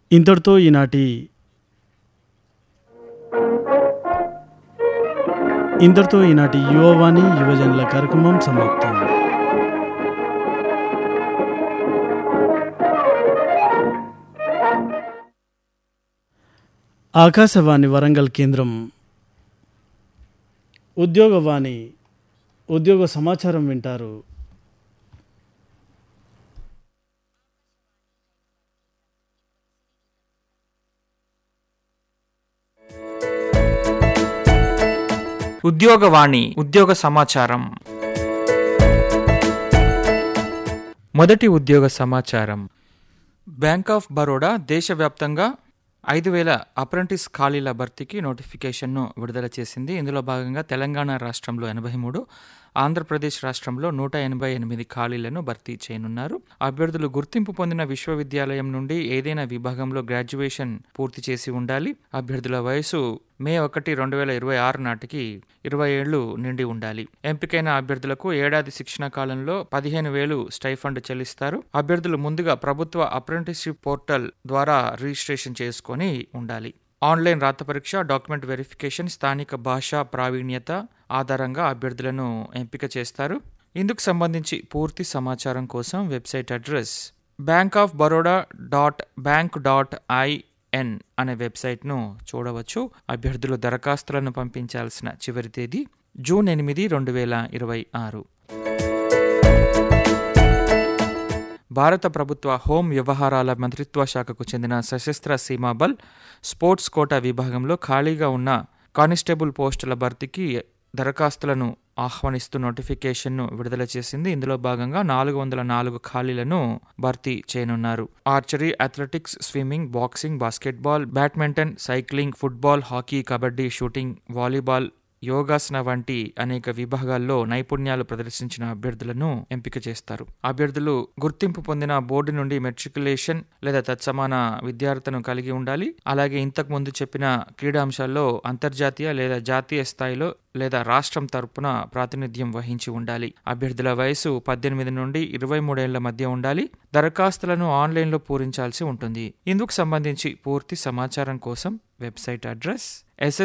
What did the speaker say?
ఇంతటితో ఈనాటి ఇంతటితో ఈనాటి యువవాణి యువజనుల కార్యక్రమం సమాప్తం ఆకాశవాణి వరంగల్ కేంద్రం ఉద్యోగవాణి ఉద్యోగ సమాచారం వింటారు ఉద్యోగవాణి ఉద్యోగ సమాచారం మొదటి ఉద్యోగ సమాచారం బ్యాంక్ ఆఫ్ బరోడా దేశవ్యాప్తంగా ఐదు వేల అప్రెంటిస్ ఖాళీల భర్తీకి నోటిఫికేషన్ను విడుదల చేసింది ఇందులో భాగంగా తెలంగాణ రాష్ట్రంలో ఎనభై మూడు ఆంధ్రప్రదేశ్ రాష్ట్రంలో నూట ఎనభై ఎనిమిది ఖాళీలను భర్తీ చేయనున్నారు అభ్యర్థులు గుర్తింపు పొందిన విశ్వవిద్యాలయం నుండి ఏదైనా విభాగంలో గ్రాడ్యుయేషన్ పూర్తి చేసి ఉండాలి అభ్యర్థుల వయసు మే ఒకటి రెండు వేల ఇరవై ఆరు నాటికి ఇరవై ఏళ్లు నిండి ఉండాలి ఎంపికైన అభ్యర్థులకు ఏడాది శిక్షణ కాలంలో పదిహేను వేలు స్టైఫండ్ చెల్లిస్తారు అభ్యర్థులు ముందుగా ప్రభుత్వ అప్రెంటిస్షిప్ పోర్టల్ ద్వారా రిజిస్ట్రేషన్ చేసుకొని ఉండాలి ఆన్లైన్ రాత పరీక్ష డాక్యుమెంట్ వెరిఫికేషన్ స్థానిక భాషా ప్రావీణ్యత ఆధారంగా అభ్యర్థులను ఎంపిక చేస్తారు ఇందుకు సంబంధించి పూర్తి సమాచారం కోసం website address Bank of Baroda dot bank dot IN అనే వెబ్సైట్ను చూడవచ్చు అభ్యర్థులు దరఖాస్తులను పంపించాల్సిన చివరి తేదీ జూన్ ఎనిమిది రెండు వేల ఇరవై ఆరు భారత ప్రభుత్వ హోం వ్యవహారాల మంత్రిత్వ శాఖకు చెందిన సశస్త్ర సీమాబల్ స్పోర్ట్స్ కోటా విభాగంలో ఖాళీగా ఉన్న కానిస్టేబుల్ పోస్టుల భర్తీకి దరఖాస్తులను ఆహ్వానిస్తూ నోటిఫికేషన్ను విడుదల చేసింది ఇందులో భాగంగా నాలుగు వందల నాలుగు ఖాళీలను భర్తీ చేయనున్నారు archery athletics swimming boxing basketball badminton cycling football hockey kabaddi shooting volleyball యోగాసన వంటి అనేక విభాగాల్లో నైపుణ్యాలు ప్రదర్శించిన అభ్యర్థులను ఎంపిక చేస్తారు అభ్యర్థులు గుర్తింపు పొందిన బోర్డు నుండి మెట్రికులేషన్ లేదా తత్సమాన విద్యార్థులను కలిగి ఉండాలి అలాగే ఇంతకు ముందు చెప్పిన క్రీడాంశాల్లో అంతర్జాతీయ లేదా జాతీయ స్థాయిలో లేదా రాష్ట్రం తరపున ప్రాతినిధ్యం వహించి ఉండాలి అభ్యర్థుల వయసు పద్దెనిమిది నుండి ఇరవై మూడేళ్ల మధ్య ఉండాలి దరఖాస్తులను ఆన్లైన్లో పూరించాల్సి ఉంటుంది ఇందుకు సంబంధించి పూర్తి సమాచారం కోసం వెబ్సైట్ అడ్రస్ ఎస్ఎస్